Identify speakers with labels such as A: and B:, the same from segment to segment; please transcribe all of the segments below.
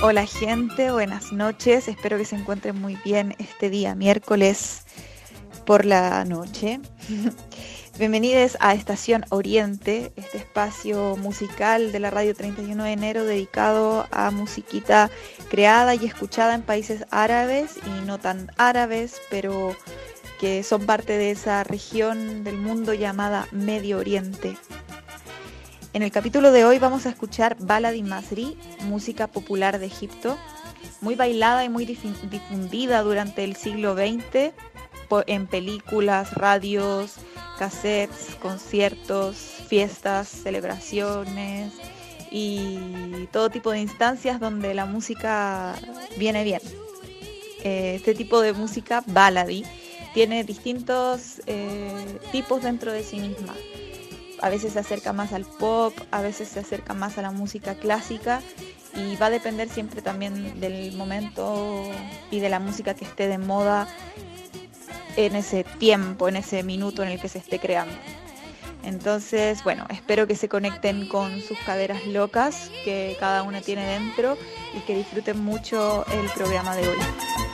A: Hola gente, buenas noches. Espero que se encuentren muy bien este día, miércoles por la noche. Bienvenidos a Estación Oriente, este espacio musical de la radio 31 de enero dedicado a musiquita creada y escuchada en países árabes y no tan árabes, pero que son parte de esa región del mundo llamada Medio Oriente. En el capítulo de hoy vamos a escuchar Baladi Masri, música popular de Egipto, muy bailada y muy difundida durante el siglo XX en películas, radios, cassettes, conciertos, fiestas, celebraciones y todo tipo de instancias donde la música viene bien. Eh, este tipo de música, baladi, tiene distintos eh, tipos dentro de sí misma a veces se acerca más al pop, a veces se acerca más a la música clásica y va a depender siempre también del momento y de la música que esté de moda en ese tiempo, en ese minuto en el que se esté creando. Entonces, bueno, espero que se conecten con sus caderas locas que cada una tiene dentro y que disfruten mucho el programa de hoy.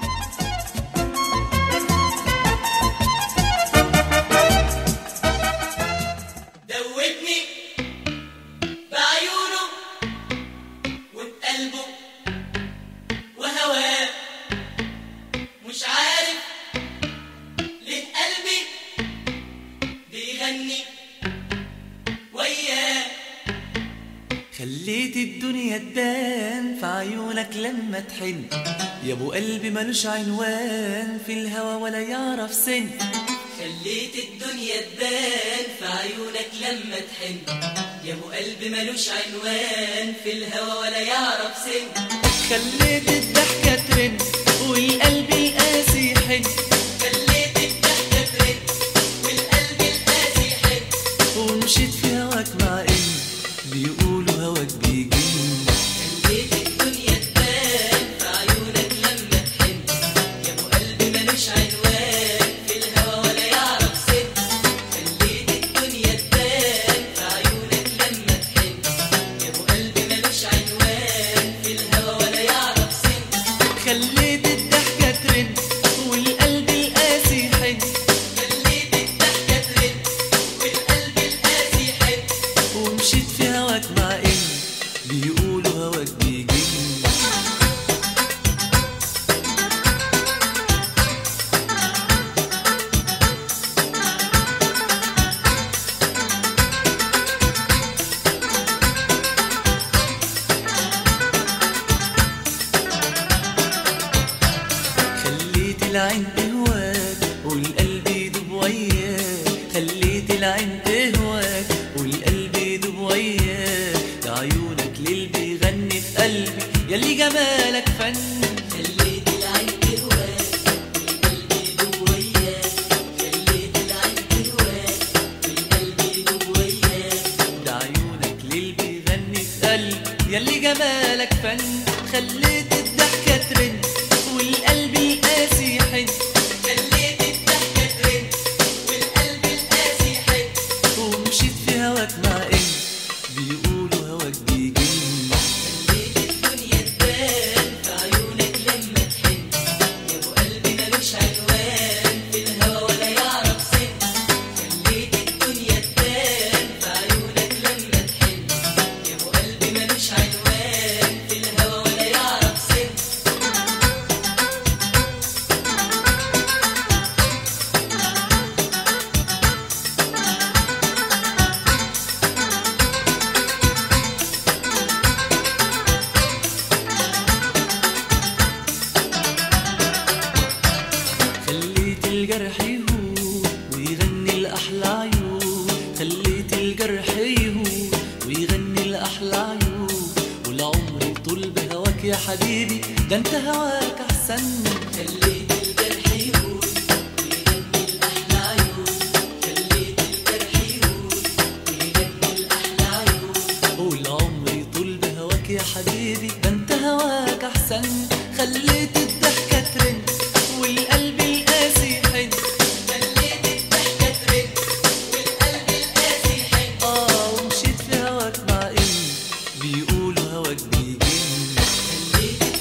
B: لما تحن يا ابو قلبي ملوش عنوان في الهوى ولا يعرف سن
C: خليت الدنيا تبان في عيونك لما تحن يا ابو قلبي ملوش عنوان في الهوى ولا يعرف سن
B: خليت الضحكة ترن والقلب القاسي يحن
C: خليت الضحكة ترن والقلب القاسي يحن
B: ومشيت في هواك مع ان بيقولوا هواك بيجي
C: خليت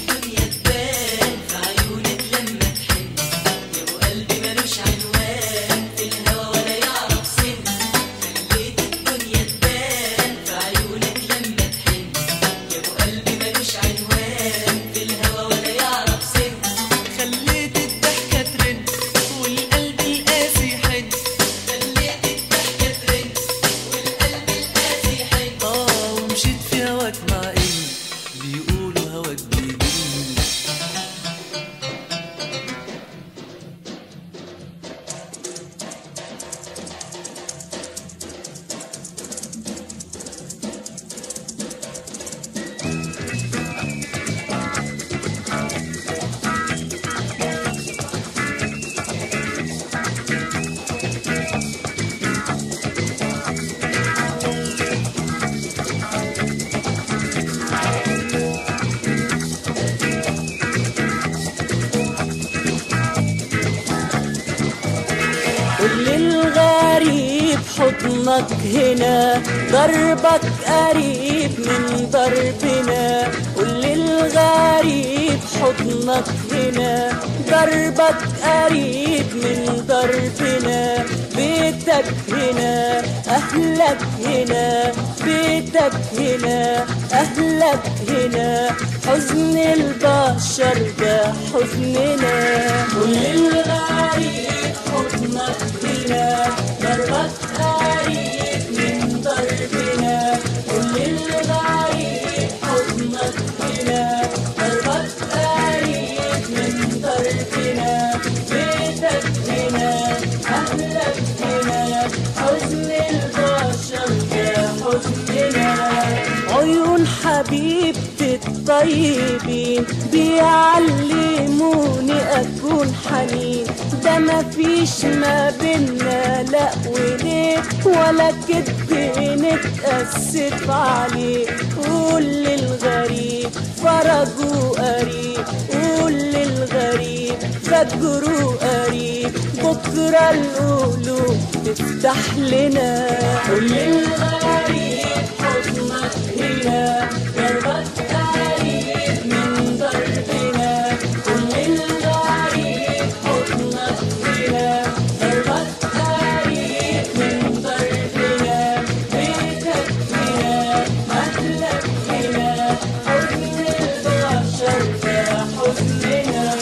D: قول للغريب حضنك هنا ضربك قريب من ضربنا قول للغريب حضنك هنا ضربك قريب من ضربنا بيتك هنا أهلك هنا بيتك هنا أهلك هنا حزن البشر ده حزننا قول للغريب حضنك هنا ضربك قريب من ضربنا قول للغريب حضنك هنا ضربك قريب من ضربنا بيتك هنا أهلك هنا حزن البشر ده حزننا عيون حبيبتي الطيبين بيعلموني أكون حنين ده مفيش ما بينا لا وليه ولا كدب نتأسف عليه قول للغريب فرجه قريب قول للغريب فجره قريب بكرة القلوب تفتح لنا قول للغريب حضنك هنا ضربك قريب من ضربنا قول للغريب حضنك هنا ضربك قريب من ضربنا بيتك هنا أهلك هنا حزن البشر ده حزننا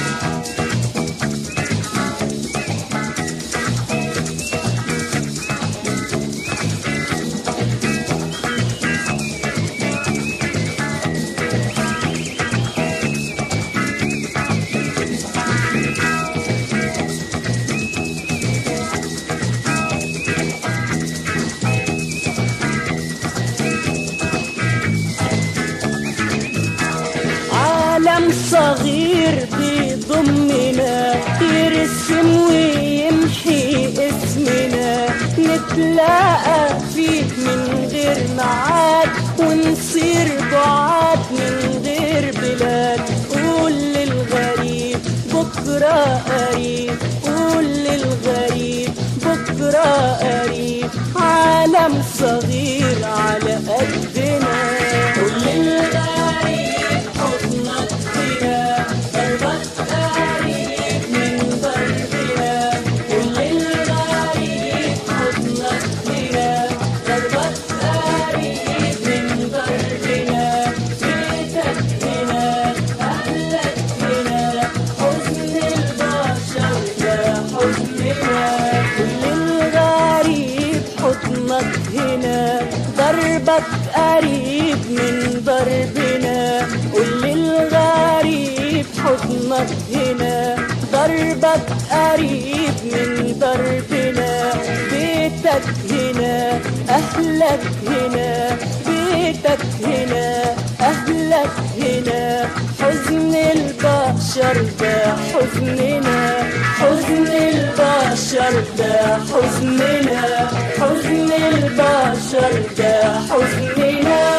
D: عالم صغير بيضمنا يرسم ويمحي اسمنا نتلاقى فيه من غير ميعاد ونصير بعاد من غير بلاد قول للغريب بكرة قريب قول للغريب بكرة قريب عالم صغير على قدنا قول للغريب حضنك هنا ضربك قريب من ضربنا قول للغريب حضنك هنا ضربك قريب من ضربنا بيتك هنا أهلك هنا حزن البشر ده حزننا كل الغريب حضنك هنا ضربك قريب من ضربنا قول للغريب حضنك هنا ضربك قريب من ضربنا بيتك هنا أهلك هنا بيتك هنا أهلك هنا حزن البشر ده حزننا حزن البشر ده حزننا حزن البشر ده حزننا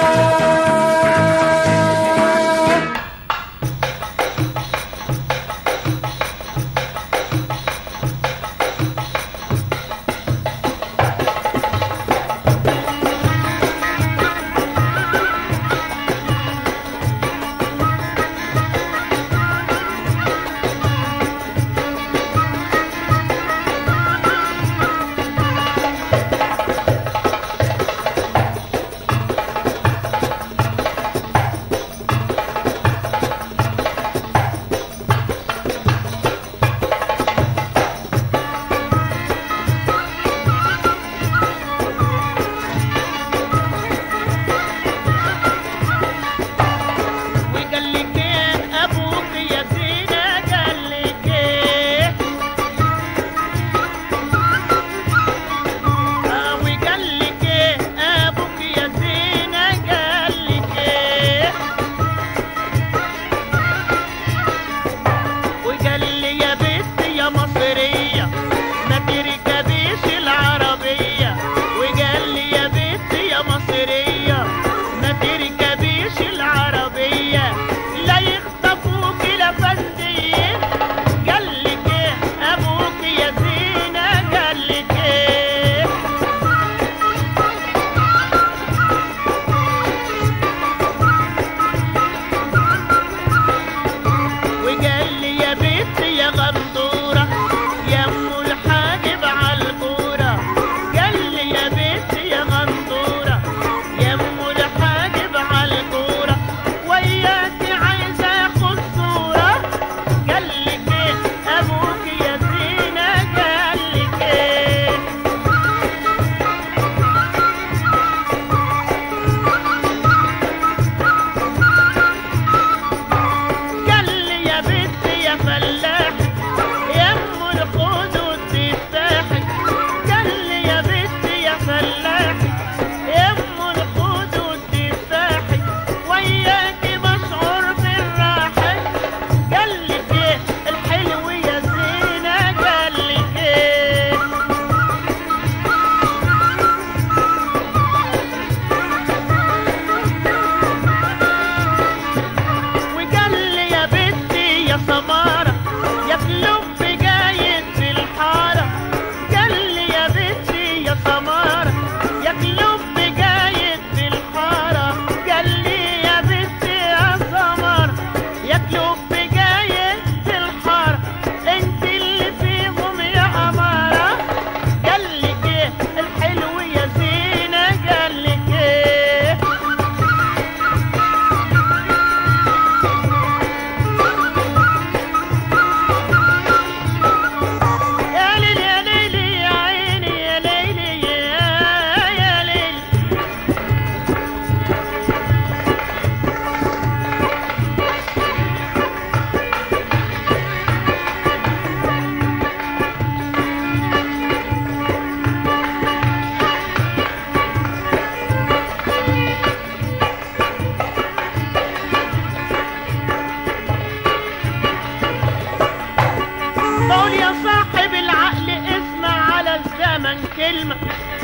E: الزمن كلمة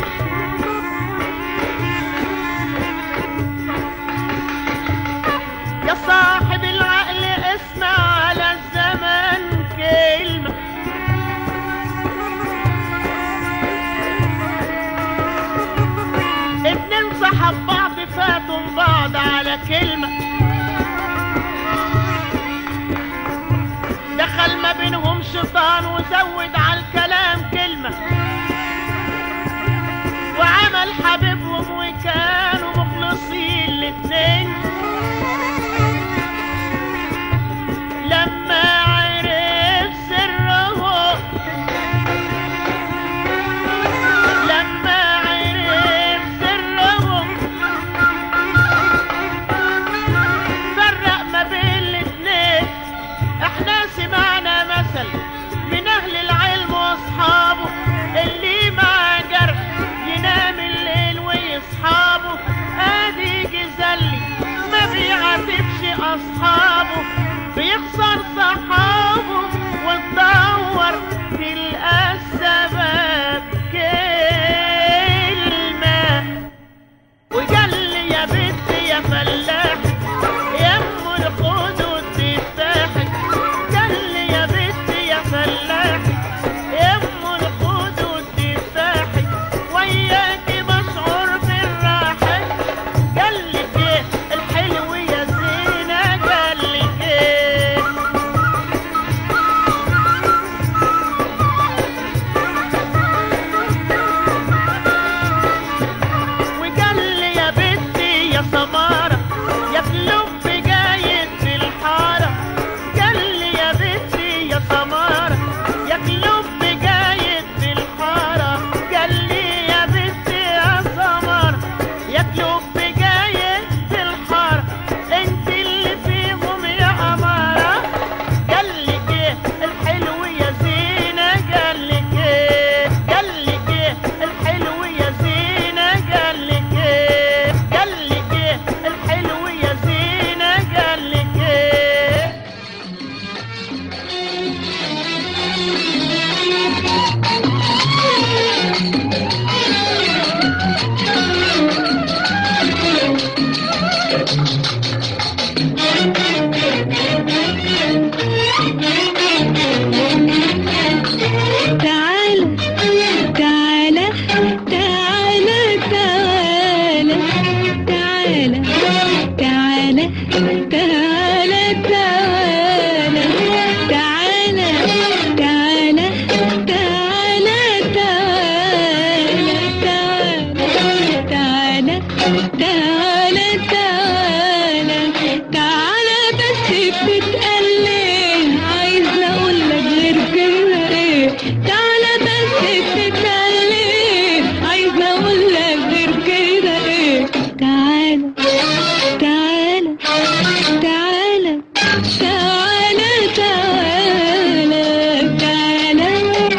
E: يا صاحب العقل اسمع على الزمن كلمة اتنين صحاب بعض فاتوا بعض على كلمة دخل ما بينهم شيطان وزود على الكلام كلمة وعمل حبيبهم وكانوا مخلصين الاتنين لما عرف سرهم لما عرف سرهم فرق ما بين الاتنين احنا سمعنا مثل من اهل العلم واصحابه اللي مع جرح ينام الليل ويصحابه ادي جزلي ما بيعاتبش اصحابه بيخسر صحابه وتدور تلقى السبب كلمه وقال لي يا بنت يا فلاح يا ام الخدود تفتحك قال لي يا بنت يا فلاح يا ام الخدود تفتحك وياكي مشعور بالراحة قال لك ايه الحلو يا زينة قال لك ايه وقال لي يا بنتي يا سمارة يا قلوب جاية في الحارة قال لي يا بنتي يا سمارة يا قلوب جاية في الحارة قال لي يا بنتي يا سمارة يا قلوب جاية في الحارة انت اللي فيهم يا أمارة قال لك ايه الحلو يا زينة قال لك ايه قال لك ايه الحلو يا زينة قال لك ايه قال لك ايه الحلو يا زينة قال لك ايه
F: تعالى تعالى تعالى تعالى تعالى تعالى تعالى تعالى تعالى تعالى تعالى تعالى تعالى تعالى تعالى تعالى بس بتتقلي عايزة اقول لك غير كده ايه تعالى بس بتتقلي عايزة اقول لك غير كده ايه تعالى تعالى تعالى تعالى تعالى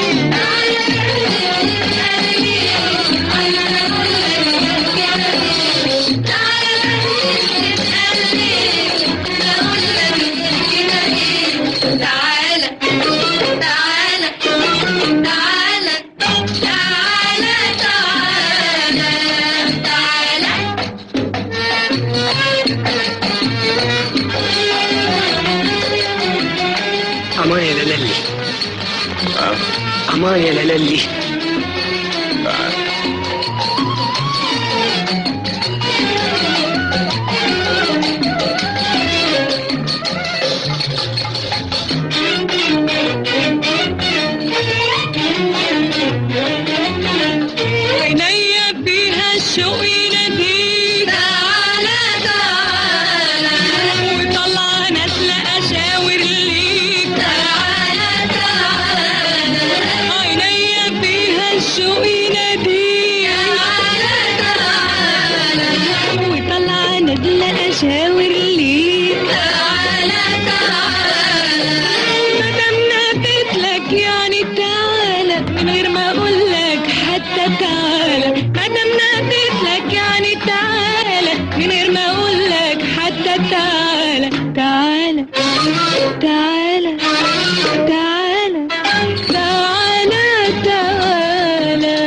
F: تعالى تعالى تعالى تعالى تعالى تعالى
G: امان يا لالي امان يا لالي
F: عينيا فيها الشوق يناديك تعالى تعالى وطلع نازلة أشاور ليك تعالى تعالى عينيا فيها الشوق يناديك تعالى تعالى وطلع نازلة أشاور ليك تعالى تعالى ما دام ناديت لك يعني تعالى من غير ما اقول لك حتى تعالى ما دام ناديت لك يعني تعالى من غير ما اقول لك حتى تعالى تعالى تعالى تعالى تعالى تعالى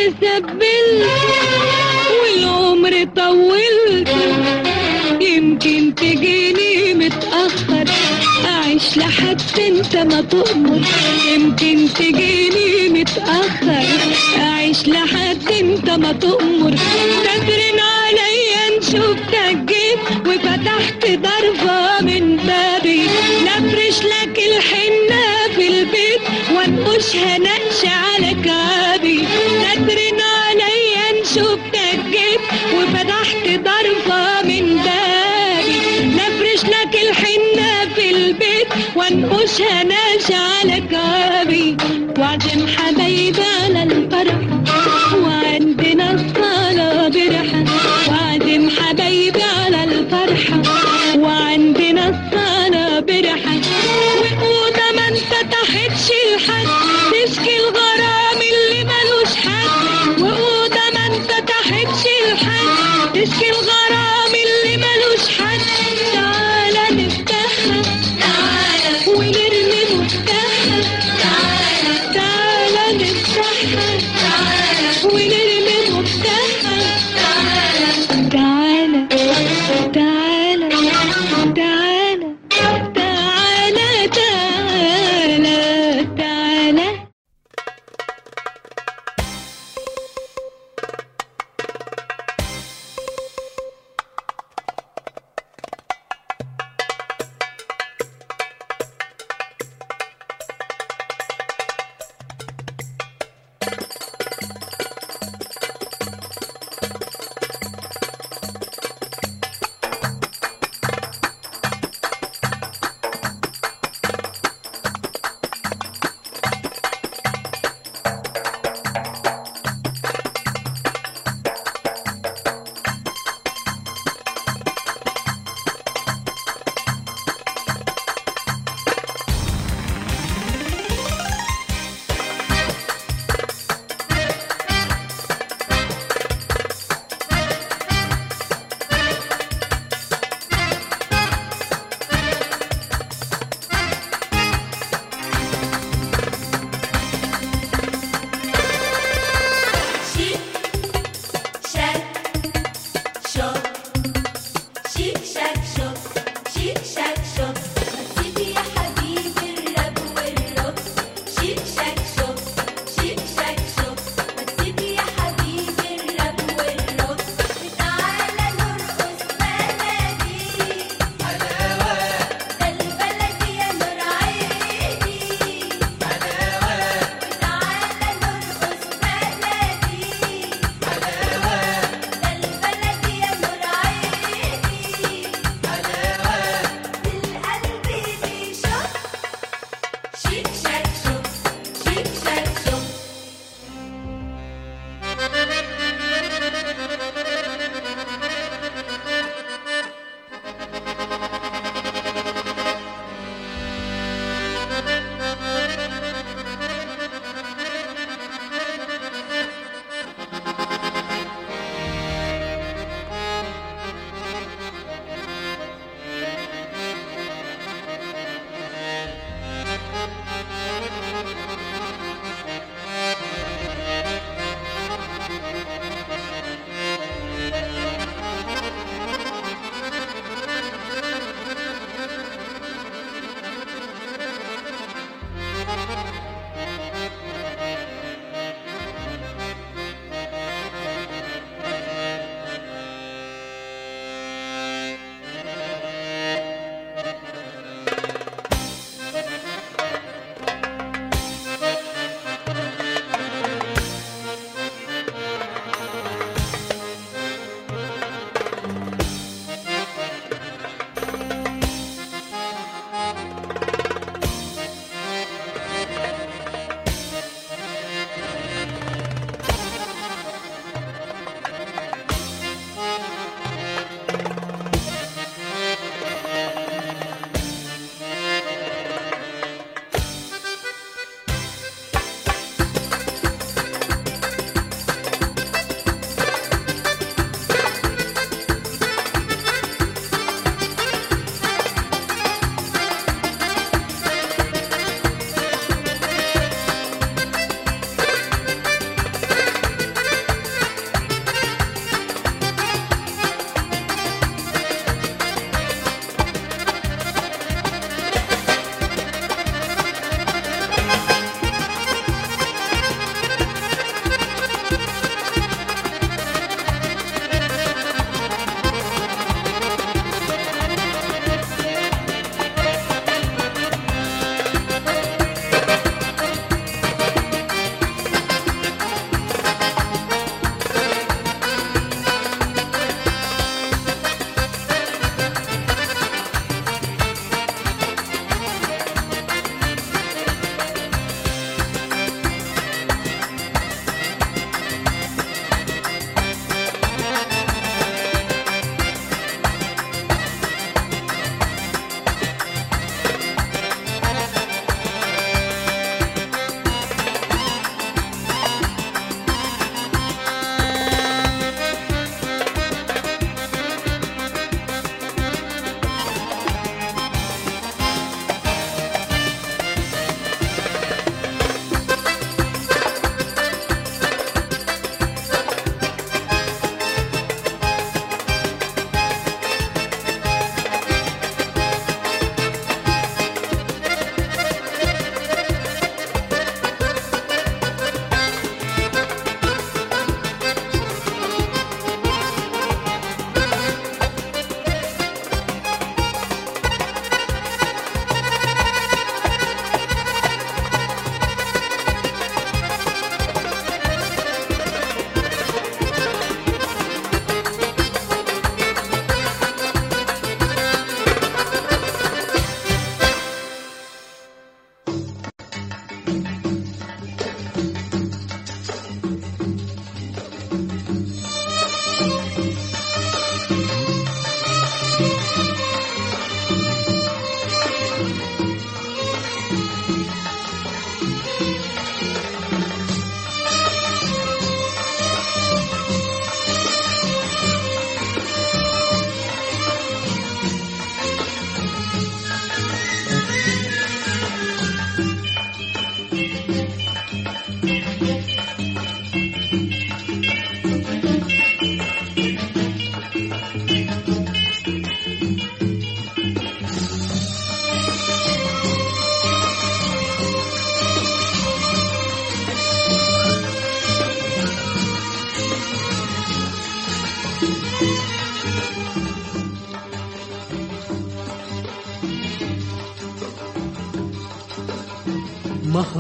F: سبلت والعمر طولت يمكن تجيني متأخر أعيش لحد انت ما تؤمر يمكن تجيني متأخر أعيش لحد انت ما تؤمر تدرن عليا شفتك جيت وفتحت ضربة من بابي نفرش لك الحنة في البيت وانقشها نقش على كابي تدرن عليا شفتك جيت وفتحت ضربة من بابي نفرش لك الحنة في البيت وانقشها نقش على كابي وعزم حبايبي على الفرح وعندنا الصلاة برحة وعزم حبايبي على الفرحة وعندنا الصلاة برحة وأوضة ما انفتحتش لحد تشكي الغرام اللي ملوش حد وأوضة ما انفتحتش لحد تشكي الغرام اللي ملوش حد تعالى نفتحها تعالى ونرمي مفتاحها تعالى تعالى نفتحها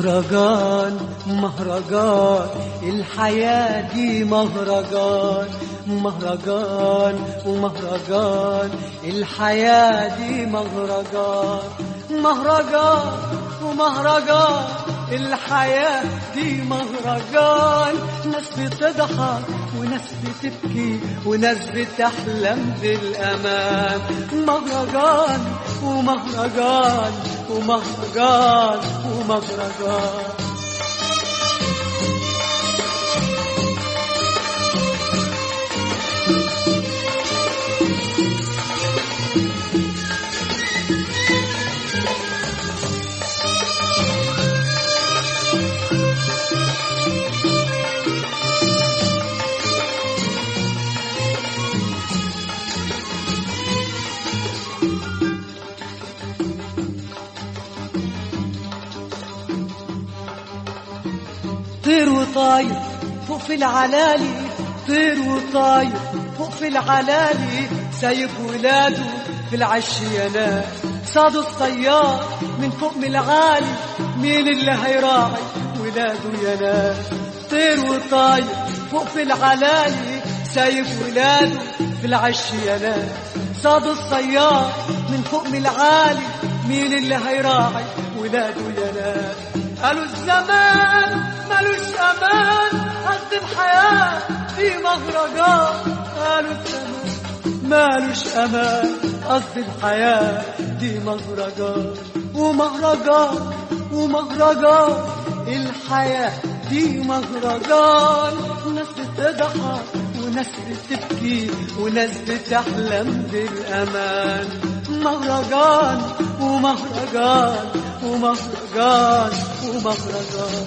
G: مهرجان مهرجان الحياة دي مهرجان مهرجان ومهرجان الحياة دي مهرجان مهرجان ومهرجان الحياة دي مهرجان ناس بتضحك وناس بتبكي وناس بتحلم بالأمان مهرجان ومهرجان ومهرجان ومهرجان طير وطاير فوق في العلالي طير وطاير فوق في العلالي سايب ولاده في العشيانات صادوا الطيار من فوق من العالي مين اللي هيراعي ولاده يا ناس طير وطاير فوق في العلالي سايب ولاده في العشيانات صادوا الطيار من فوق من العالي مين اللي هيراعي ولاده يا ناس قالوا الزمان ملوش امان قد الحياة في مهرجان قالوا الزمان مالوش امان قصد الحياة دي مهرجان ومهرجان ومهرجان الحياة دي مهرجان ناس بتضحك وناس بتبكي وناس بتحلم بالأمان مهرجان ومهرجان ومهرجان ومهرجان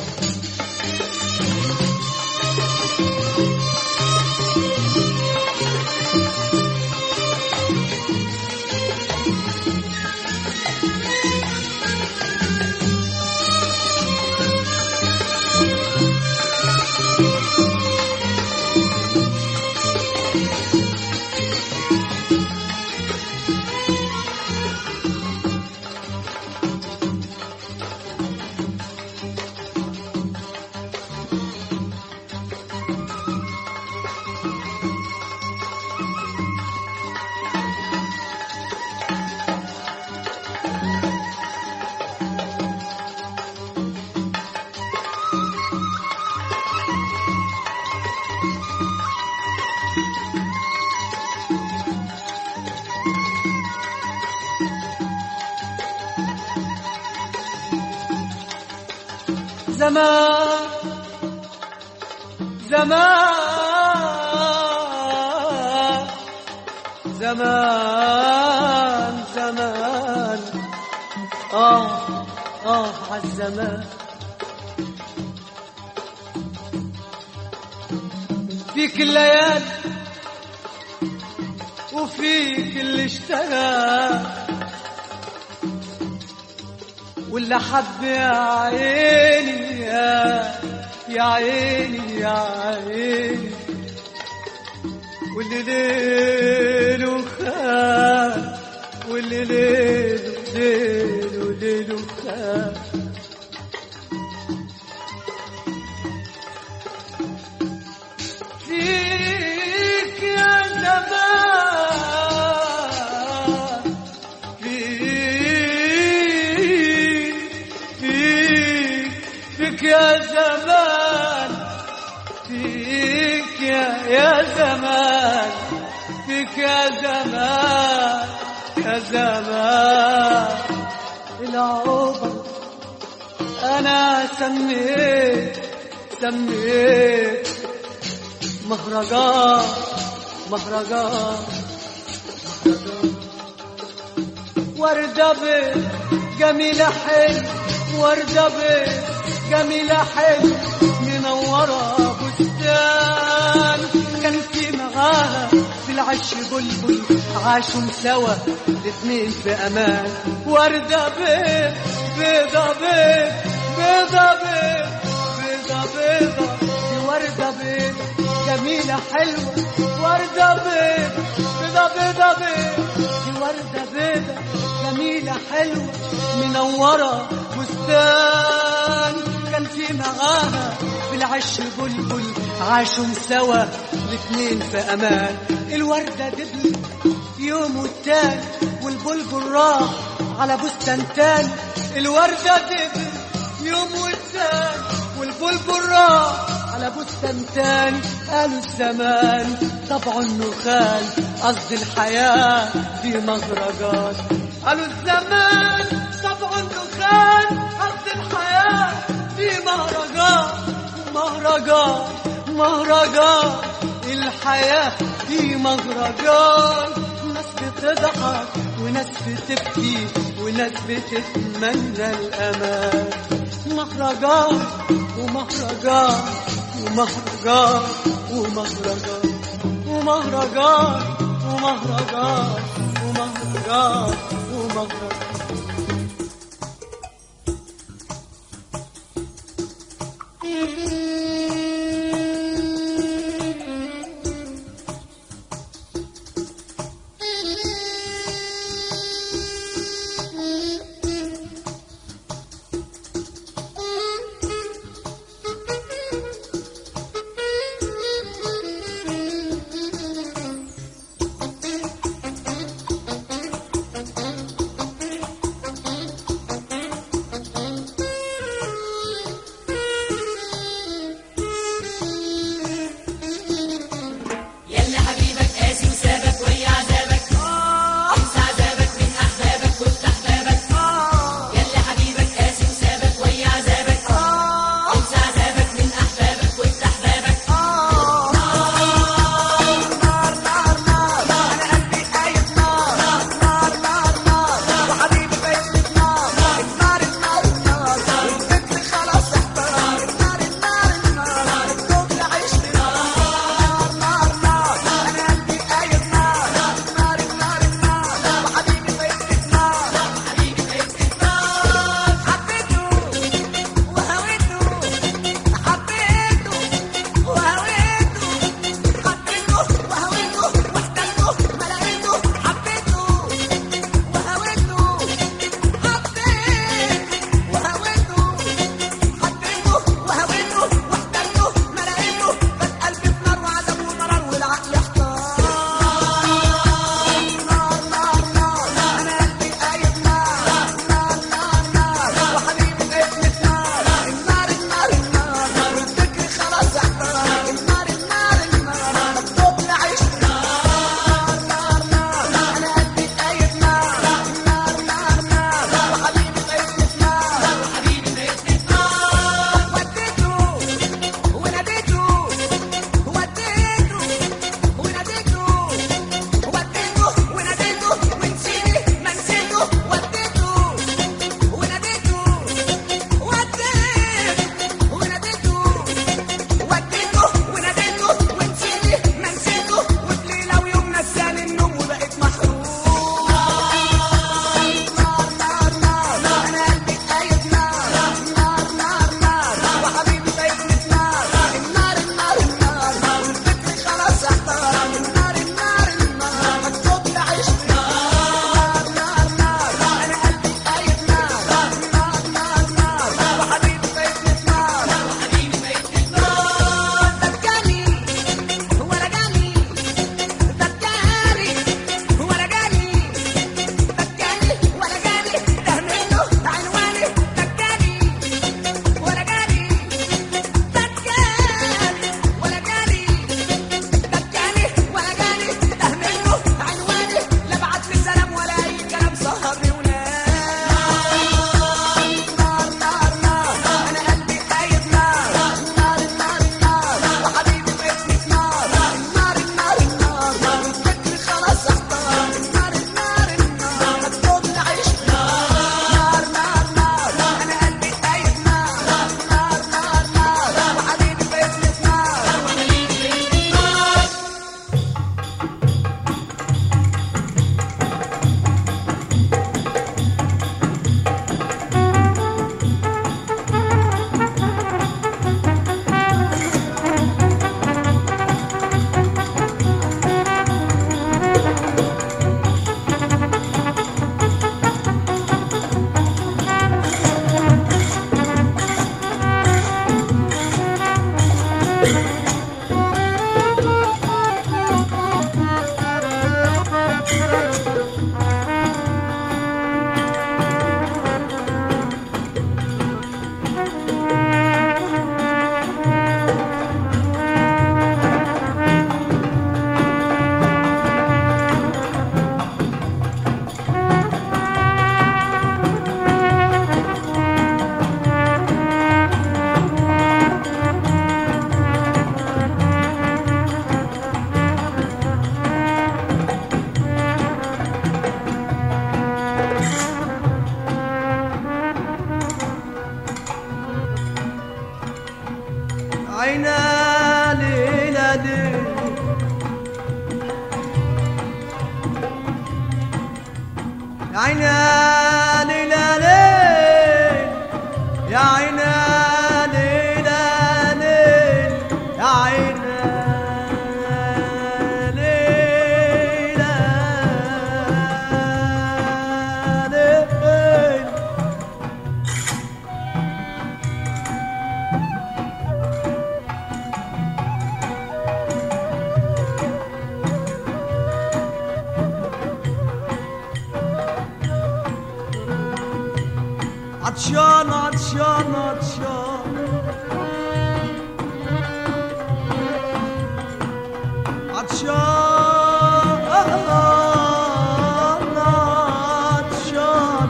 G: زمان زمان زمان زمان آه آه عالزمان فيك الليالي وفيك اللي اشتغل واللي حب يا عيني يا يا عيني يا عيني واللي ليله خان واللي ليله ليله ليله خان فيك يا زمان فيك فيك فيك يا زمان فيك يا يا زمان فيك يا زمان يا زمان العمر انا سميت سميت مهرجان مهرجان مهرجان وردة بيت جميلة حلو وردة بيت جميلة حلو منورة بستان كان في معاها في العش بلبل عاشوا سوا الاتنين في امان وردة بيت بيضة بيت بيضة بيت بيضة بيضة دي وردة بيت جميلة حلوة وردة بيت بيضة بيضة بيت دي وردة بيضة جميلة حلوة منورة بستان زمان كان في معاها في العش بلبل عاشوا سوا الاتنين في امان الوردة دبل يوم والتاني والبلبل راح على بستان تاني الوردة دبل يوم والتاني والبلبل راح على بستان تاني قالوا الزمان طبعه النخال قصد الحياة دي مهرجان قالوا الزمان طبعه النخال قصد الحياة دي مهرجان مهرجان مهرجان الحياة دي مهرجان ناس بتضحك وناس بتبكي وناس بتتمنى الأمان مهرجان ومهرجان ومهرجان ومهرجان ومهرجان ومهرجان ومهرجان ومهرجان عينا ليلة ليل يا عينا ليلة ليل يا عينا ليلة ليل يا عينا ليلة ليل عطشان عطشان عطشان عطشان عطشان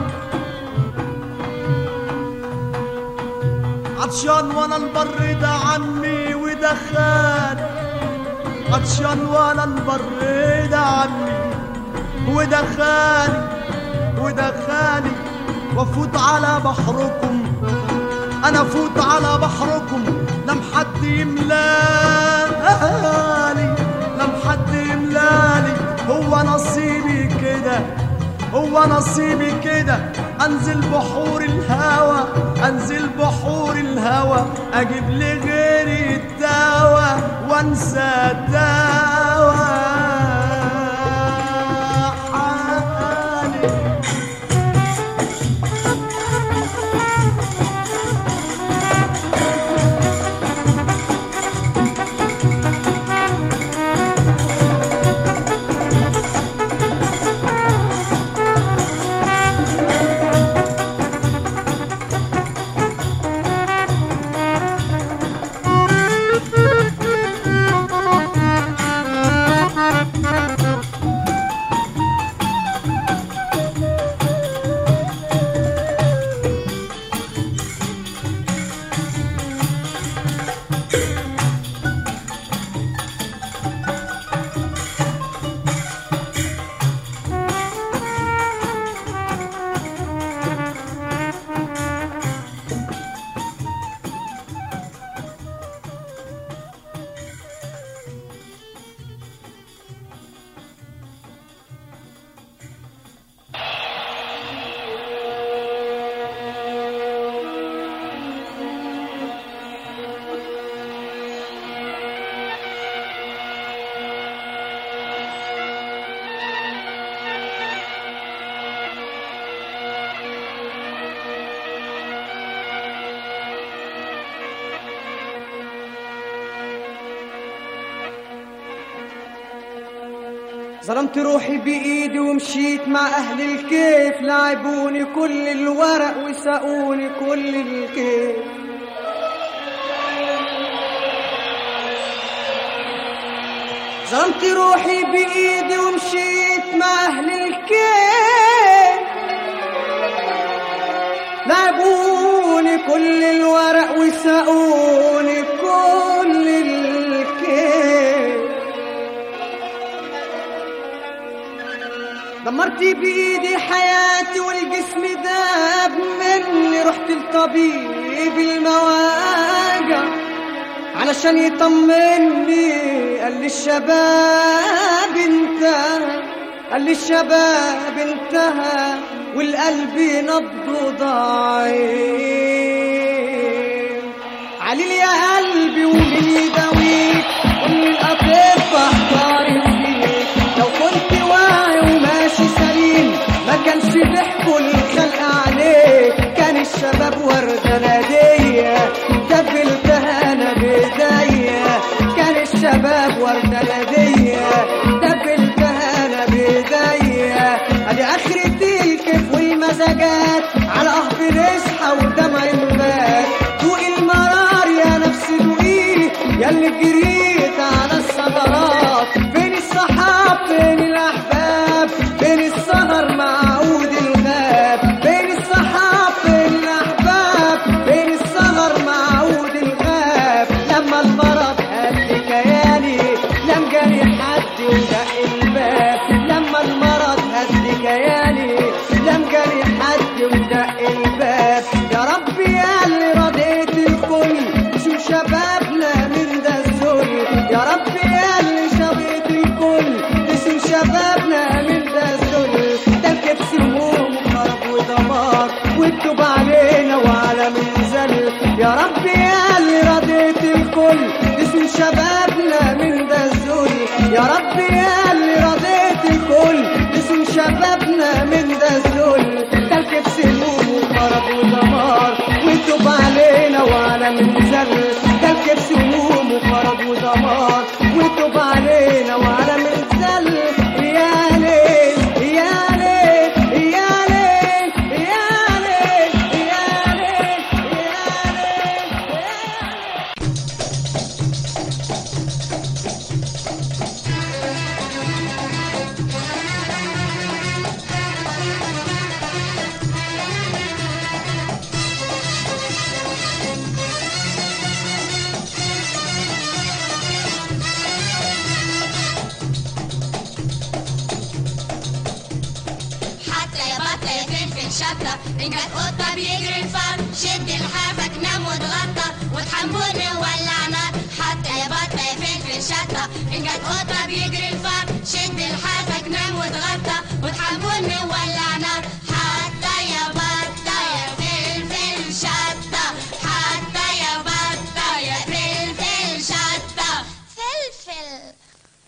G: عطشان وانا البر ده عمي ودخان عطشان وانا البر ده عمي ودخاني ودخاني وافوت على بحركم انا افوت على بحركم لم حد يملاني لم حد يملاني هو نصيبي كده هو نصيبي كده انزل بحور الهوى انزل بحور الهوى اجيب لي غيري الدواء وانسى الدواء حالي ظلمت روحي بإيدي ومشيت مع أهل الكيف لعبوني كل الورق وسقوني كل الكيف ظلمت روحي بإيدي ومشيت مع أهل الكيف لعبوني كل الورق وسقوني كل الكيف دمرت بإيدي حياتي والجسم داب مني رحت لطبيب المواجع علشان يطمني قال لي الشباب انتهى قال لي الشباب انتهى والقلب نبضه ضعيف عليل يا قلبي ومين يداويك ومن الأطباء اختاري فيك لو كنت واعي وماشي سليم ما كانش ضحكوا الخلق عليك كان الشباب وردة نادية كفلتها انا بايديا ياللي جريت على الثغرات فين الصحاب فين الاحباب فين السهر مع عود الغاب فين الصحاب فين الاحباب فين السهر مع عود الغاب لما المرض قد كياني لم جاني حد ودق الباب لما المرض قد كياني لم جاني حد ودق الباب يا رب يا اللي رضيت الكل شوف شبابنا من ده الذل يا رب يا اللي شبيت الكل شوف شبابنا من ده الذل ده الكبس هموم وخرب ودمار واكتب علينا وعلى من زل يا رب يا اللي رضيت الكل شوف شبابنا من ده الذل يا رب يا اللي رضيت الكل شوف شبابنا من ده الذل ده الكبس هموم وخرب ودمار واكتب علينا وعلى من زل ده الكبس هموم وخرب ودمار واكتب علينا وعلى من زل يا ليل يا ليل يا ليل يا ليل يا ليل يا ليل
H: حتى يا بطة يا فلفل شطة إن جت قطة بيجري الفار شد لحافك نام واتغطى وتحملني وولع نار حتى يا بطة يا فلفل شطة إن جت قطة بيجري الفار شد لحافك نام واتغطى وتحملني وولع نار حتى يا بطة يا فلفل شطة حتى يا بطة يا فلفل شطة فلفل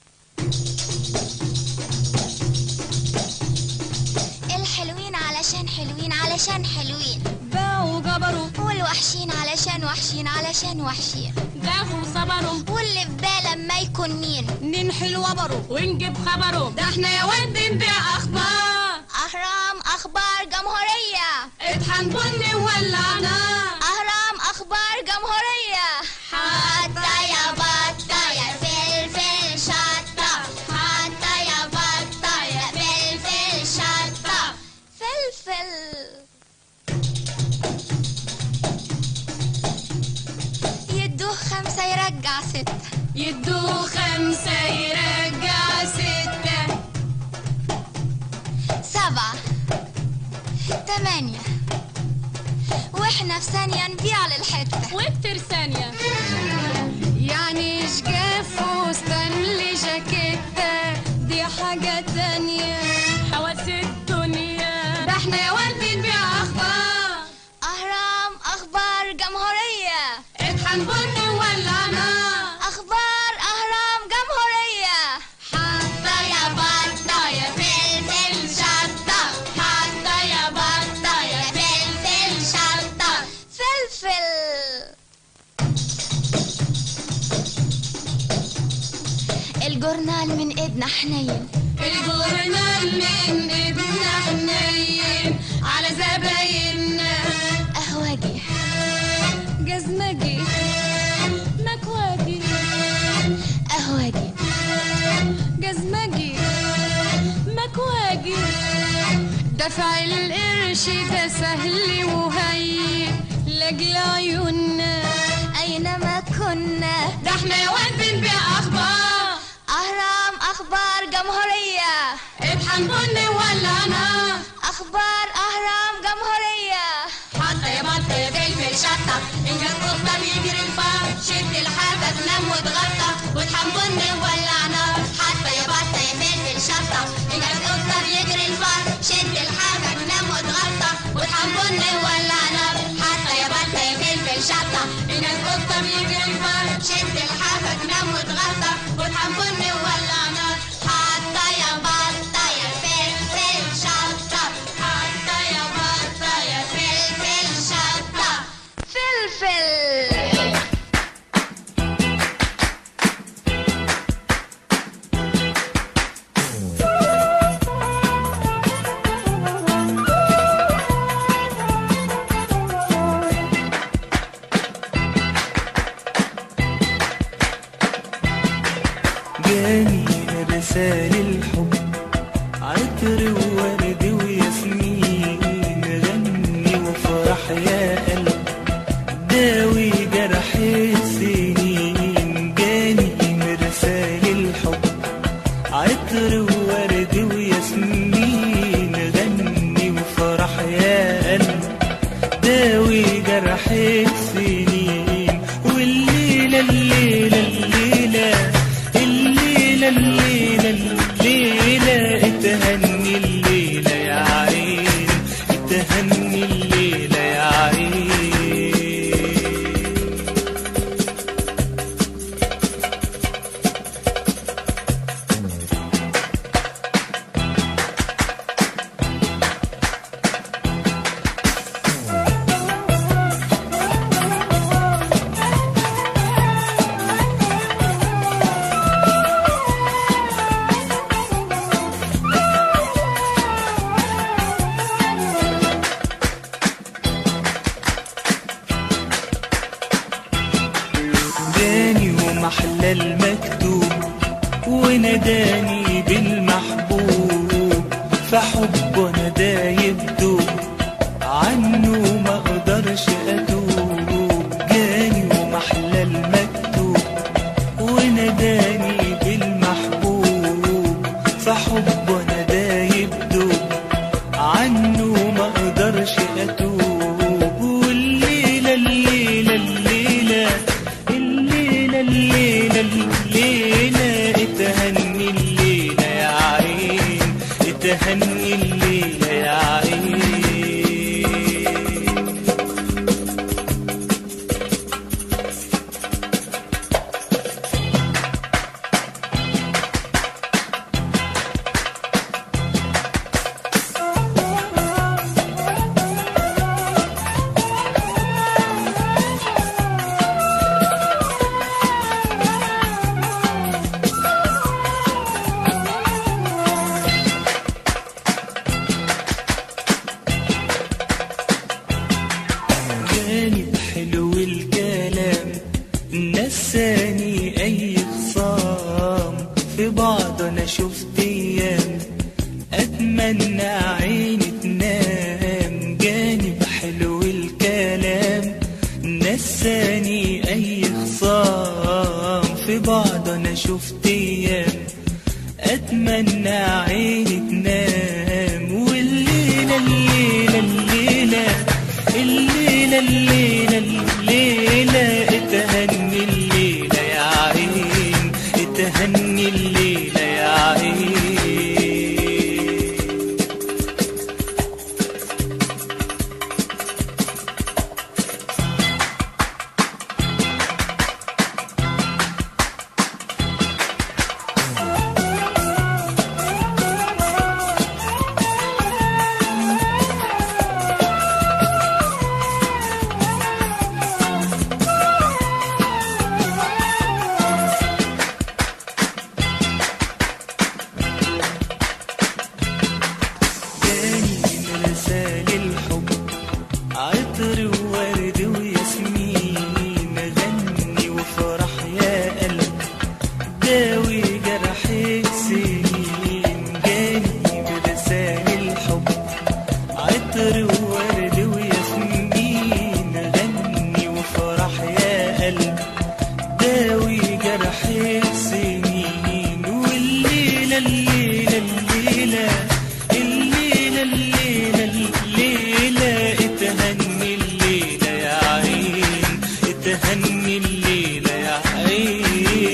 H: الحلوين علشان حلوين علشان حلوين
F: باعوا جبروا
H: والوحشين علشان وحشين علشان وحشين
F: دافوا صبروا
H: واللي في باله ما يكون مين
F: ننحل وبروا ونجيب خبره ده احنا يا ود نبيع اخبار
H: أهرام أخبار جمهورية
F: اطحن بني وولعنا
H: أهرام أخبار جمهورية حتى يا بطة يا فلفل شطة حتى يا بطة يا فلفل شطة فلفل يدوه خمسة يرجع ستة
F: يدوه خمسة يرجع ستة
H: سبعة تمانية واحنا في ثانية نبيع للحتة
F: واكتر ثانية يعني شجاف وستانلي جاكيتة دي حاجة تانية حواس الدنيا ده احنا يا ود نبيع اخبار
H: أهرام أخبار جمهورية
F: اطحن بني وولعنا
H: أخبار أهرام جمهورية حتى يا بطة يا فلفل شطة حتى يا بطة يا فلفل شطة فلفل الجورنال من ايدنا حنين
F: الجورنال من ابن حنين على زبايننا
H: قهوجي
F: جزمجي مكواجي
H: قهوجي
F: جزمجي مكواجي دفع القرش ده سهل وهين لاجل عيوننا
H: أينما كنا
F: ده احنا يا واد بنبيع اخبار
H: أهرام أخبار جمهورية
F: اطحن بني ولعنا
H: أخبار أهرام جمهورية
F: حتى يا بطة يا فلفل شطة إن جت قطة بيجري الفار شد لحافك نام واتغطى وتحملني وولع نار
H: حتى يا بطة يا فلفل شطة إن جت قطة بيجري الفار شد لحافك نام واتغطى وتحملني وولع نار حتى يا بطة يا فلفل شطة
F: إن جت قطة بيجري الفار
H: شد لحافك نام واتغطى وتحملني وولع نار حتى يا بطة يا فلفل شطة حتى يا بطة يا فلفل شطة فلفل
B: جاني رسال الحب عطر وورد وياسمين غني وافرح يا قلب داوي جرح السنين جاني مرسال الحب عطر وورد وياسمين غني وافرح يا قلب داوي جرح السنين والليلة الليلة الليلة الليلة الليلة الليلة اتهني الليلة يا عين اتهني الليلة يا عين جاني ومحلى المكتوب وناداني بالمحبوب فحب انا دايب دوب عنه ما اقدرش اتوب جاني ومحلى المكتوب وناداني بالمحبوب فحب انا دايب دوب عنه ما اقدرش اتوب والليله الليله الليله الليله الليله الليله اتهني الليله يا عين اتهني الليله يا عين جاني بحلو الكلام نساني اي خصام في بعض انا شفت ايام اتمنى عيني تنام جاني بحلو الكلام نساني اي خصام في بعض انا شفت ايام اتمنى عيني تنام والليله الليله الليله الليله الليله الليله اتهني الليله يا عين اتهني الليله يا عين جاني مرسال الحب عطر وورد وياسمين غني وافرح يا قلب داوي جرح السنين جاني مرسال الحب عطر وورد وياسمين غني وافرح يا قلب داوي جرح السنين والليلة الليلة الليلة الليلة الليلة الليلة اتهني الليلة يا عين اتهني الليلة يا عين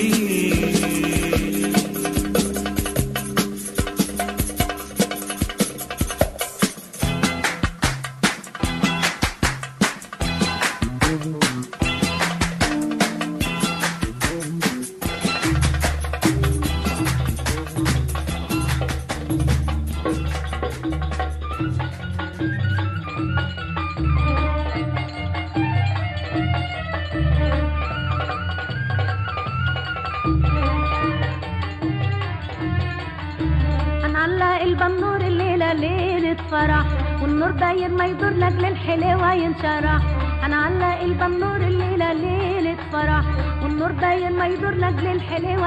I: هنعلق البنور الليلة ليلة فرح والنور داير ما يدور لاجل الحلوة ينشرح هنعلق البنور الليلة ليلة فرح والنور والنور داير ما يدور لاجل الحلوة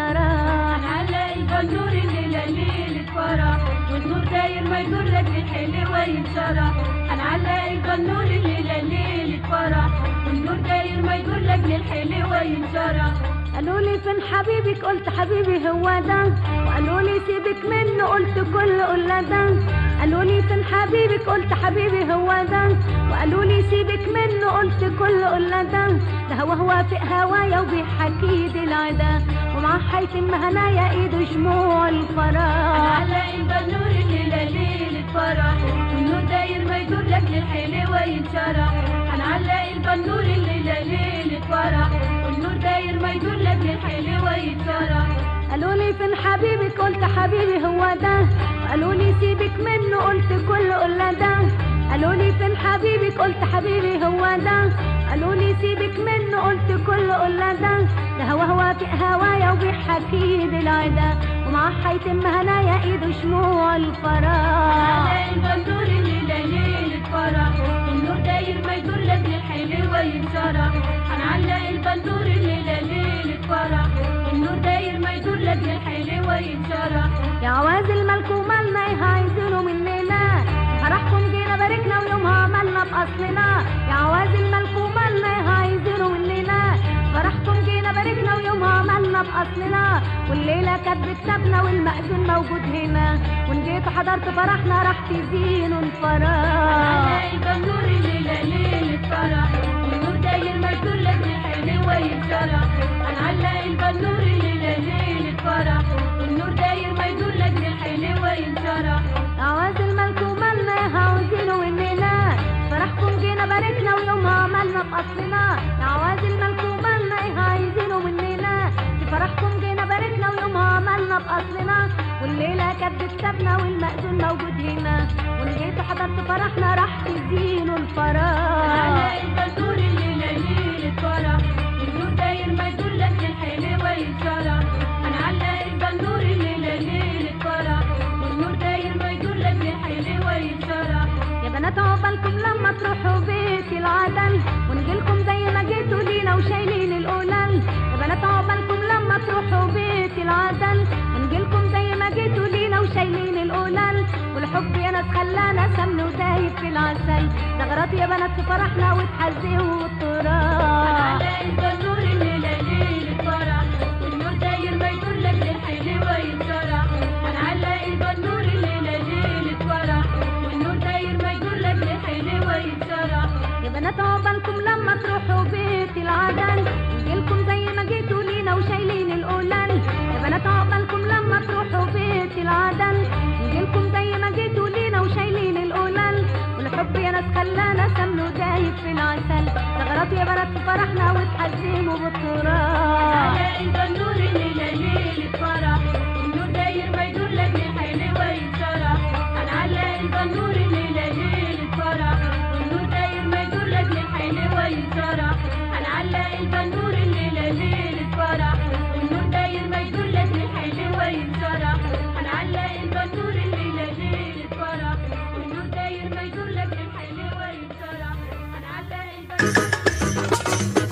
I: ينشرح
F: هنعلق البندور الليلة ليلة فرح والنور داير ما يدور لاجل الحلوة ينشرح هنعلق البندور الليلة ليلة فرح والنور داير ما يدور لاجل الحلوة ينشرح
I: قالوا لي فين حبيبك قلت حبيبي هو ده وقالوا لي سيبك منه قلت كل قلة ده قالوا لي فين حبيبك قلت حبيبي هو ده وقالوا لي سيبك منه قلت كل قلة ده ده هو هو في هوايا وبيحكي دي العدا ومعاه هيتم هنايا ايده شموع الفراح
F: هنعلق البنور الليلة ليلة فرح والنور داير ما يدور لاجل الحلوة ينشرح هنعلق البنور الليلة ليلة فرح والنور داير ما يدور لاجل الحلوة ينشرح
I: قالوا لي فين حبيبك قلت حبيبي هو ده قالوا لي سيبك منه قلت كل قلة ده قالوا لي فين حبيبك قلت حبيبي هو ده قالوا لي سيبك منه قلت كل قلة ده ده هو هو في هوايا وبيحكي دي العدا ومعاه هيتم هنايا ايده شموع الفراح
F: هنعلق البنور الليلة ليلة فرح والنور داير ما يدور لاجل الحلوة ينشرح هنعلق البنور الليلة ليلة فرح والنور داير ما يدور لاجل الحلوة ينشرح
I: يا عوازل مالكوا مالنا ايه عايزينه مننا فرحكم جينا باركنا ويومها عملنا باصلنا يا عوازل مالكوا مالنا ايه عايزينه مننا فرحكم جينا باركنا ويومها عملنا باصلنا والليله كانت بكتابنا والمأذون موجود هنا وان جيت حضرت فرحنا راح تزينوا الفراح
F: هنعلق البنور الليلة ليلة فرح والنور داير ما يدور لاجل الحلوة ينشرح هنعلق البنور الليلة ليلة فرح والنور داير ما يدور لاجل الحلوة ينشرح
I: عوازل مالكوا مالنا ايه عاوزينه مننا فرحكم جينا باركنا ويومها عملنا باصلنا يا عوازل مالكوا مالنا ايه عايزينه مننا في فرحكم جينا باركنا ويومها عملنا باصلنا والليله كانت بكتابنا والمأذون موجود هنا وان جيتوا حضرتوا فرحنا راح تزينوا الفراح
F: هنعلق البنور الليلة ليلة فرح والنور داير ما يدور لاجل الحلوة ينشرح هنعلق البنور الليلة ليلة فرح والنور داير ما يدور لاجل الحلوة ينشرح
I: يا بنات عقبالكم لما تروحوا بيت العدل ونجيلكم زي ما جيتوا لينا وشايلين القلل يا بنات عقبالكم لما تروحوا بيت العدل ونجيلكم زي ما جيتوا لينا وشايلين القلل والحب يا ناس خلانا سمن ودايب في العسل ده غرات يا بنات في فرحنا وتحزقوا التراب
F: هنعلق البنور الليلة ليلة فرح والنور داير ما يدور لاجل الحلوة ينشرح هنعلق البنور الليلة ليلة فرح والنور داير ما يدور لاجل الحلوة ينشرح
I: يا بنات عقبالكم لما تروحوا بيت العدل نجيلكم زي ما جيتوا لينا وشايلين القلل يا بنات عقبالكم لما تروحوا بيت العدل نجيلكم زي ما جيتوا لينا وشايلين القلل والحب يا ناس خلانا سمن ودايب في العسل ده غرات يا بنات في فرحنا وتحزموا بالتراب
F: هنعلق البنور الليلة ليلة فرح والنور داير ما يدور لاجل الحلوة ينشرح هنعلق البنور الليلة ليلة فرح والنور داير ما يدور لاجل الحلوة ينشرح هنعلق البنور الليلة ليلة فرح والنور داير ما يدور لاجل الحلوة ينشرح هنعلق البنور الليلة ليلة فرح والنور داير ما يدور لاجل الحلوة ينشرح هنعلق البنور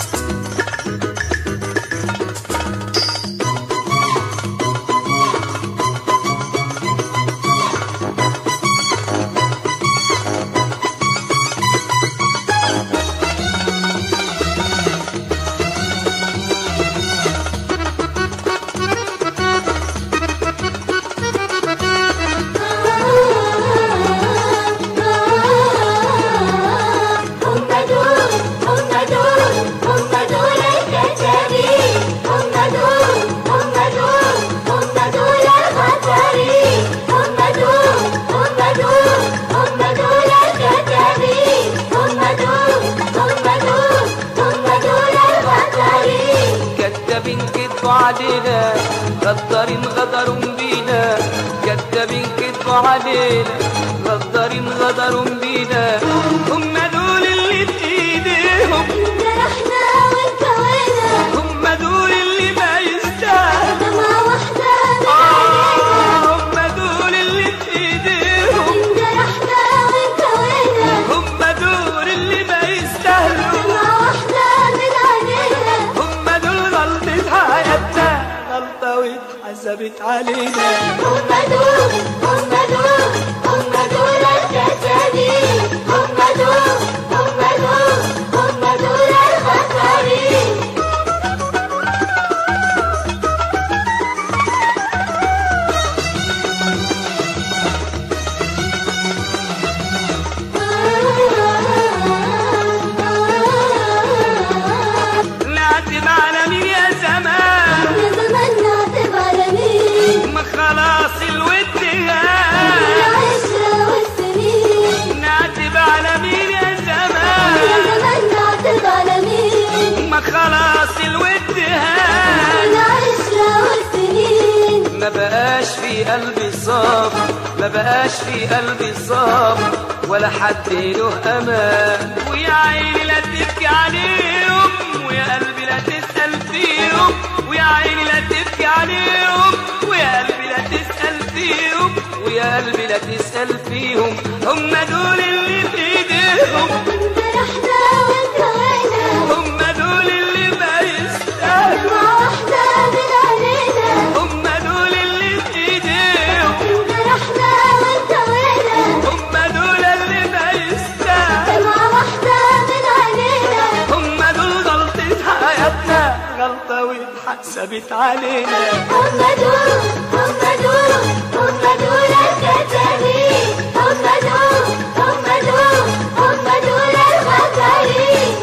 H: هم دول هم دول هم دول الكتابين هم دول هم دول هم دول الخطرين هم دول هم دول هم دول الكتابين هم دول هم دول هم دول الخطرين
C: كذابين كذبوا علينا غدارين غدروا بينا كذابين كذبوا علينا غدارين غدروا بينا هم دول اللي في ايديهم
H: جرحنا وانكوينا
C: هم دول اللي ما يستاهلوا
H: دمعة واحدة من
C: آه، هم دول اللي في ايديهم
H: جرحنا وانكوينا
C: هم دول اللي ما يستاهلوا
H: دمعة واحدة من عينينا
C: هم دول
B: واتحسبت علينا
H: هم دول هم دول هم دول الكتابين هم دول هم دول هم دول الخطرين
B: نعتب على مين يا زمان
H: يا زمان نعتب على مين
B: ما خلاص الود هان
H: العشرة والسنين
B: نعتب على مين يا
H: يا
B: زمان
H: زمان نعتب على مين
B: ما خلاص الود هان
H: العشرة والسنين
B: ما بقاش في قلبي صاب ما بقاش في قلبي صاب ولا حد له امان ويا عيني لا تبكي عليهم ويا قلبي لا تسأل فيهم ويا عيني لا تبكي عليهم ويا قلبي لا تسأل فيهم ويا قلبي لا تسأل فيهم هم دول اللي في ايديهم
H: فرحنا وانتهينا
B: هم دول اللي ما يستاهلوا
H: مع واحدة من علينا
B: هم دول اللي في ايديهم
H: فرحنا وانتهينا
B: هم دول اللي ما يستاهلوا
H: مع واحدة من علينا
B: هم دول غلطة حياتنا غلطة واتحسبت علينا
H: هم دول هم دول هم دول الكتابين هم دول هم دول هم دول الخطرين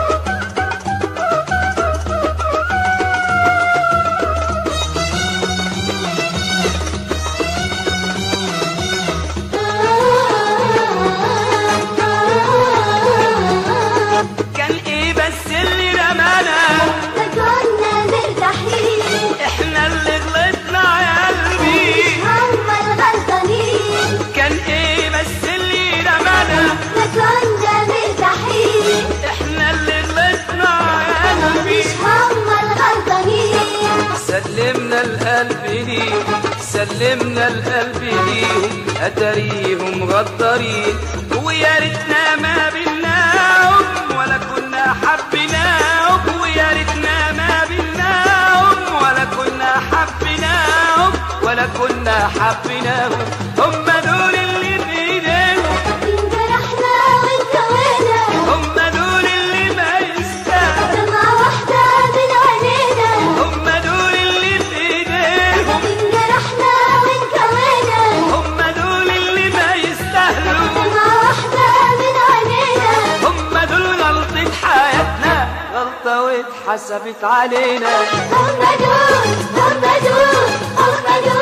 B: كان ايه بس اللي رمانا
H: ما كنا مرتاحين
B: احنا اللي غلطنا يا قلبي
H: هم الغلطانين
B: كان ايه بس اللي رمانا
H: ما كنا مرتاحين
B: احنا اللي غلطنا يا قلبي
H: هم الغلطانين
B: سلمنا القلب ليهم سلمنا القلب ليهم اتاريهم غدارين ويا ريتنا ما بيناهم ولا كنا حبيناهم ويا ريتنا ما بيناهم ولا كنا حبيناهم ولا كنا حبيناهم هم دول اللي في ايديهم
H: انجرحنا وانتوينا
B: هم دول اللي ما يستاهلوا
H: دمعة واحدة من عينينا
B: هم دول اللي في ايديهم
H: انجرحنا وانتوينا
B: هم دول اللي ما يستاهلوا
H: دمعة واحدة من عينينا
B: هم دول غلطة حياتنا غلطة واتحسبت علينا
H: هم دول هم دول هم دول